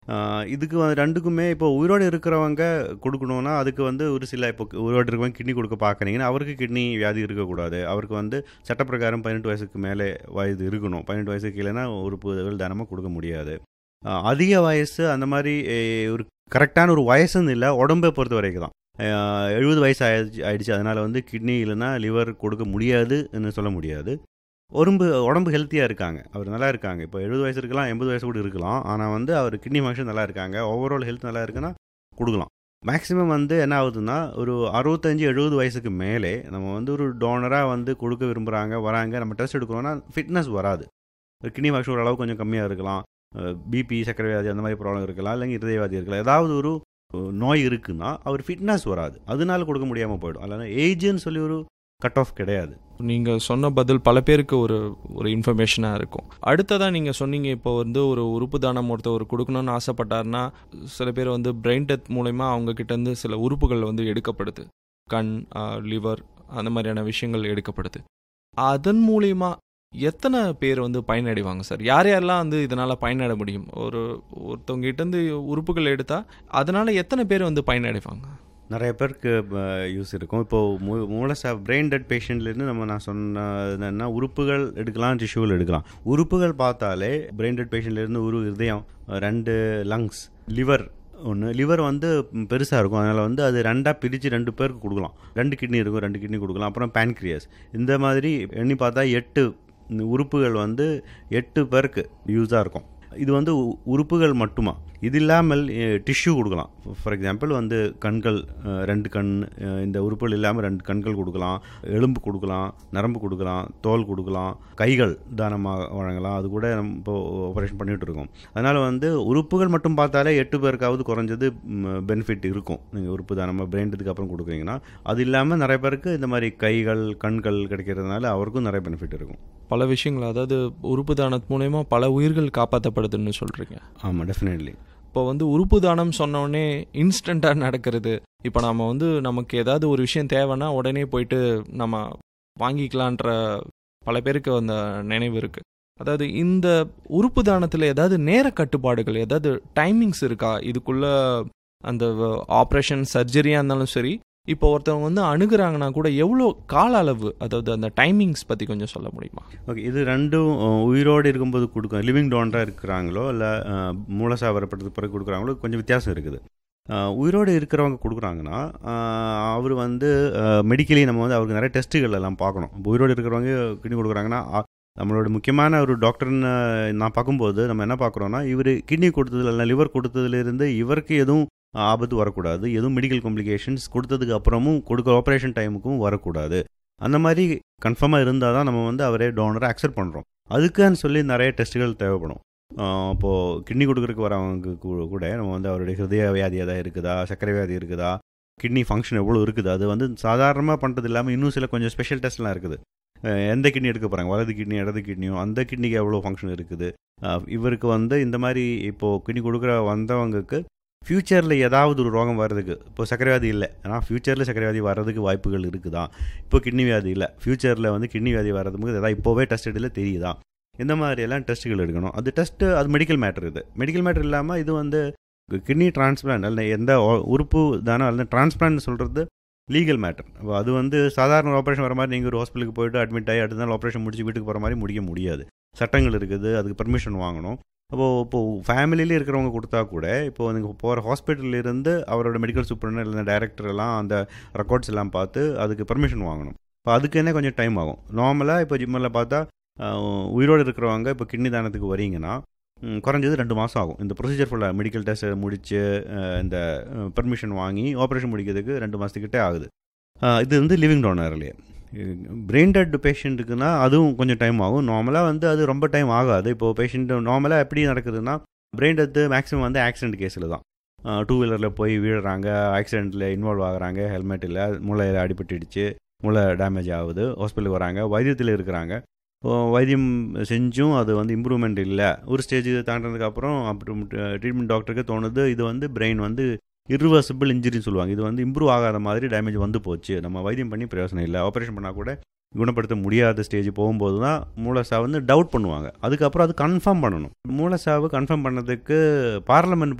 ஆஹ் இதுக்கு வந்து ரெண்டுக்குமே இப்போ உயிரோடு இருக்கிறவங்க கொடுக்கணும்னா அதுக்கு வந்து ஒரு சில இப்போ உயிரோடு இருக்கிறவங்க கிட்னி கொடுக்க பார்க்குறீங்கன்னா அவருக்கு கிட்னி வியாதி இருக்கக்கூடாது அவருக்கு வந்து சட்டப்பிரகாரம் பதினெட்டு வயசுக்கு மேலே வயது இருக்கணும் பதினெட்டு வயசுக்கு கீழேனா உறுப்புகள் தானமாக கொடுக்க முடியாது ஆஹ் அதிக வயசு அந்த மாதிரி eh, ஒரு கரெக்டான ஒரு வயசுன்னு இல்லை உடம்பை பொறுத்த வரைக்கும் தான் எழுபது வயசு ஆயிடுச்சு ஆயிடுச்சு அதனால் வந்து கிட்னி இல்லைன்னா லிவர் கொடுக்க முடியாதுன்னு சொல்ல முடியாது உடம்பு உடம்பு ஹெல்த்தியாக இருக்காங்க அவர் நல்லா இருக்காங்க இப்போ எழுபது வயசு இருக்கலாம் எண்பது வயசு கூட இருக்கலாம் ஆனால் வந்து அவர் கிட்னி ஃபங்க்ஷன் நல்லா இருக்காங்க ஓவரால் ஹெல்த் நல்லா இருக்குன்னா கொடுக்கலாம் மேக்ஸிமம் வந்து என்ன ஆகுதுன்னா ஒரு அறுபத்தஞ்சு எழுபது வயசுக்கு மேலே நம்ம வந்து ஒரு டோனராக வந்து கொடுக்க விரும்புகிறாங்க வராங்க நம்ம டெஸ்ட் எடுக்கிறோம்னா ஃபிட்னஸ் வராது கிட்னி ஃபங்க்ஷன் ஓரளவு கொஞ்சம் கம்மியாக இருக்கலாம் பிபி சர்க்கரை வியாதி அந்த மாதிரி ப்ராப்ளம் இருக்கலாம் இல்லைங்க இருதயவாதி இருக்கலாம் ஏதாவது ஒரு அஹ், நோய் இருக்குன்னா அவர் ஃபிட்னஸ் வராது அதனால கொடுக்க முடியாமல் போயிடும் அதனால் ஏஜ்னு சொல்லி ஒரு கட் ஆஃப் கிடையாது நீங்கள் சொன்ன பதில் பல பேருக்கு ஒரு ஒரு இன்ஃபர்மேஷனாக இருக்கும் அடுத்ததாக நீங்கள் சொன்னீங்க இப்போ வந்து ஒரு உறுப்பு தானம் ஒருத்தவர் கொடுக்கணும்னு ஆசைப்பட்டாருன்னா சில பேர் வந்து பிரெயின் டெத் மூலயமா அவங்க கிட்டேருந்து சில உறுப்புகள் வந்து எடுக்கப்படுது கண் லிவர் அந்த மாதிரியான விஷயங்கள் எடுக்கப்படுது அதன் மூலியமா எத்தனை பேர் வந்து பயனடைவாங்க சார் யார் யாரெல்லாம் வந்து இதனால் பயனட முடியும் ஒரு ஒருத்தவங்க கிட்டேருந்து உறுப்புகள் எடுத்தால் அதனால் எத்தனை பேர் வந்து பயனடைவாங்க நிறைய பேருக்கு யூஸ் இருக்கும் இப்போது மூ மூலசா பிரெயின் டெட் பேஷண்ட்லேருந்து நம்ம நான் சொன்ன என்னென்னா உறுப்புகள் எடுக்கலாம் டிஷ்யூவில் எடுக்கலாம் உறுப்புகள் பார்த்தாலே பிரெயின் டெட் பேஷண்ட்லேருந்து ஒரு இதயம் ரெண்டு லங்ஸ் லிவர் ஒன்று லிவர் வந்து பெருசாக இருக்கும் அதனால் வந்து அது ரெண்டாக பிரித்து ரெண்டு பேருக்கு கொடுக்கலாம் ரெண்டு கிட்னி இருக்கும் ரெண்டு கிட்னி கொடுக்கலாம் அப்புறம் பேன்க்ரியஸ் இந்த மாதிரி எண்ணி பார்த்தா எட்டு உறுப்புகள் வந்து எட்டு பேருக்கு யூஸாக இருக்கும் இது வந்து உ- உறுப்புகள் மட்டுமா இது இல்லாமல் டிஷ்யூ கொடுக்கலாம் ஃபார் எக்ஸாம்பிள் வந்து கண்கள் அஹ், ரெண்டு கண் அஹ், இந்த உறுப்புகள் இல்லாமல் ரெண்டு கண்கள் கொடுக்கலாம் எலும்பு கொடுக்கலாம் நரம்பு கொடுக்கலாம் தோல் கொடுக்கலாம் கைகள் தானமாக வழங்கலாம் அது கூட நம்ம இப்போ ஆப்ரேஷன் பண்ணிகிட்டு இருக்கோம் அதனால் வந்து உறுப்புகள் மட்டும் பார்த்தாலே எட்டு பேருக்காவது குறைஞ்சது பெனிஃபிட் இருக்கும் நீங்கள் உறுப்பு தானமாக பிரெயின்டுக்கு அப்புறம் கொடுக்குறீங்கன்னா அது இல்லாமல் நிறைய பேருக்கு இந்த மாதிரி கைகள் கண்கள் கிடைக்கிறதுனால அவருக்கும் நிறைய பெனிஃபிட் இருக்கும் பல விஷயங்கள் அதாவது உறுப்பு தானத்து மூலயமா பல உயிர்கள் காப்பாற்றப்படுதுன்னு சொல்கிறீங்க ஆமாம் டெஃபினெட்லி இப்போ வந்து உறுப்பு தானம் சொன்னோடனே இன்ஸ்டண்ட்டாக நடக்கிறது இப்போ நம்ம வந்து நமக்கு ஏதாவது ஒரு விஷயம் தேவைன்னா உடனே போயிட்டு நம்ம வாங்கிக்கலான்ற பல பேருக்கு அந்த நினைவு இருக்குது அதாவது இந்த உறுப்பு தானத்தில் ஏதாவது நேர கட்டுப்பாடுகள் ஏதாவது டைமிங்ஸ் இருக்கா இதுக்குள்ள அந்த ஆப்ரேஷன் சர்ஜரியாக இருந்தாலும் சரி இப்போ ஒருத்தவங்க வந்து அணுகுறாங்கன்னா கூட எவ்வளோ கால அளவு அதாவது அந்த டைமிங்ஸ் பற்றி கொஞ்சம் சொல்ல முடியுமா ஓகே இது ரெண்டும் அஹ், உயிரோடு இருக்கும்போது கொடுக்கும் லிவிங் டோனராக இருக்கிறாங்களோ இல்லை மூலசாவரப்பட்டதுக்கு பிறகு கொடுக்குறாங்களோ கொஞ்சம் வித்தியாசம் இருக்குது அஹ், உயிரோடு இருக்கிறவங்க கொடுக்குறாங்கன்னா அவர் வந்து மெடிக்கலி நம்ம வந்து அவருக்கு நிறைய டெஸ்ட்டுகள் எல்லாம் பார்க்கணும் இப்போ உயிரோடு இருக்கிறவங்க கிட்னி கொடுக்குறாங்கன்னா அ- நம்மளோட முக்கியமான ஒரு டாக்டர்னு நான் பார்க்கும்போது நம்ம என்ன பார்க்குறோன்னா இவர் கிட்னி கொடுத்ததுல இல்லை லிவர் கொடுத்ததுலேருந்து இவருக்கு எதுவும் ஆபத்து வரக்கூடாது எதுவும் மெடிக்கல் காம்ப்ளிகேஷன்ஸ் கொடுத்ததுக்கு அப்புறமும் கொடுக்க ஆப்ரேஷன் டைமுக்கும் வரக்கூடாது அந்த மாதிரி கன்ஃபார்மாக இருந்தால் தான் நம்ம வந்து அவரே டோனரை அக்செப்ட் பண்ணுறோம் அதுக்குன்னு சொல்லி நிறைய டெஸ்ட்டுகள் தேவைப்படும் ஆஹ் இப்போது கிட்னி கொடுக்குறதுக்கு வரவங்க கூ- கூட நம்ம வந்து அவருடைய ஹிருதய வியாதி எதாவது இருக்குதா சர்க்கரை வியாதி இருக்குதா கிட்னி ஃபங்க்ஷன் எவ்வளோ இருக்குது அது வந்து சாதாரணமாக பண்ணுறது இல்லாமல் இன்னும் சில கொஞ்சம் ஸ்பெஷல் டெஸ்ட்லாம் இருக்குது அஹ் எந்த கிட்னி எடுக்க போகிறாங்க வலது கிட்னி இடது கிட்னியும் அந்த கிட்னிக்கு எவ்வளோ ஃபங்க்ஷன் இருக்குது அஹ் இவருக்கு வந்து இந்த மாதிரி இப்போது கிட்னி கொடுக்குற வந்தவங்களுக்கு ஃப்யூச்சரில் ஏதாவது ஒரு ரோகம் வர்றதுக்கு இப்போ சர்க்கரை வியாதி இல்லை ஆனால் ஃப்யூச்சரில் சர்க்கரை வியாதி வர்றதுக்கு வாய்ப்புகள் இருக்குதா இப்போ கிட்னி வியாதி இல்லை ஃப்யூச்சரில் வந்து கிட்னி வியாதி வர்றதுக்கு ஏதாவது இப்போவே டெஸ்ட் எடுல தெரியுதா இந்த மாதிரி எல்லாம் டெஸ்ட்டுகள் எடுக்கணும் அது டெஸ்ட்டு அது மெடிக்கல் மேட்டர் இது மெடிக்கல் மேட்டர் இல்லாமல் இது வந்து கிட்னி டிரான்ஸ்பிளான்ட் அல்ல எந்த ஒ- உறுப்பு தானோ அல்ல டிரான்ஸ்பிளான்ட் சொல்கிறது லீகல் மேட்டர் அது வந்து சாதாரண ஆப்ரேஷன் வர மாதிரி நீங்கள் ஒரு ஹாஸ்பிட்டலுக்கு போயிட்டு அட்மிட் ஆகி அடுத்த நாள் ஆப்ரேஷன் முடிச்சு வீட்டுக்கு போகிற மாதிரி முடிக்க முடியாது சட்டங்கள் இருக்குது அதுக்கு பெர்மிஷன் வாங்கணும் அப்போது இப்போது ஃபேமிலியிலே இருக்கிறவங்க கொடுத்தா கூட இப்போ நீங்கள் போகிற ஹாஸ்பிட்டல்லேருந்து அவரோட மெடிக்கல் சூப்பர்னர் இல்லை டைரக்டர் எல்லாம் அந்த ரெக்கார்ட்ஸ் எல்லாம் பார்த்து அதுக்கு பெர்மிஷன் வாங்கணும் இப்போ அதுக்கு என்ன கொஞ்சம் டைம் ஆகும் நார்மலாக இப்போ ஜிம்மில் பார்த்தா அஹ், உயிரோடு இருக்கிறவங்க இப்போ கிட்னி தானத்துக்கு வரீங்கன்னா ம், குறைஞ்சது ரெண்டு மாதம் ஆகும் இந்த ப்ரொசீஜர் ஃபுல்லாக மெடிக்கல் டெஸ்ட் முடித்து இந்த பெர்மிஷன் வாங்கி ஆப்ரேஷன் முடிக்கிறதுக்கு ரெண்டு மாதத்துக்கிட்டே ஆகுது அஹ், இது வந்து லிவிங் டோனர்லேயே பிரெயின் டெட் பேஷண்ட்டுக்குன்னா அதுவும் கொஞ்சம் டைம் ஆகும் நார்மலாக வந்து அது ரொம்ப டைம் ஆகாது இப்போது பேஷண்ட் நார்மலாக எப்படி நடக்குதுன்னா பிரெயின் டெத்து மேக்ஸிமம் வந்து ஆக்சிடென்ட் கேஸில் தான் டூ வீலரில் போய் விழுறாங்க ஆக்சிடெண்ட்டில் இன்வால்வ் ஆகுறாங்க ஹெல்மெட் இல்லை மூளையில் அடிபட்டுடுச்சு மூளை டேமேஜ் ஆகுது ஹாஸ்பிட்டலுக்கு வராங்க வைத்தியத்தில் இருக்கிறாங்க இப்போ வைத்தியம் செஞ்சும் அது வந்து இம்ப்ரூவ்மெண்ட் இல்லை ஒரு ஸ்டேஜ் தாண்டினதுக்கு அப்புறம் அப்புறம் ட்ரீட்மெண்ட் டாக்டருக்கு தோணுது இது வந்து பிரெயின் வந்து இரிவர்சிபிள் இன்ஜுரின்னு சொல்லுவாங்க இது வந்து இம்ப்ரூவ் ஆகாத மாதிரி டேமேஜ் வந்து போச்சு நம்ம வைத்தியம் பண்ணி பிரயோசனம் இல்லை ஆப்ரேஷன் பண்ணால் கூட குணப்படுத்த முடியாத ஸ்டேஜ் போகும்போது தான் மூலசாவு வந்து டவுட் பண்ணுவாங்க அதுக்கப்புறம் அது கன்ஃபார்ம் பண்ணணும் மூலசாவு கன்ஃபார்ம் பண்ணதுக்கு பார்லமெண்ட்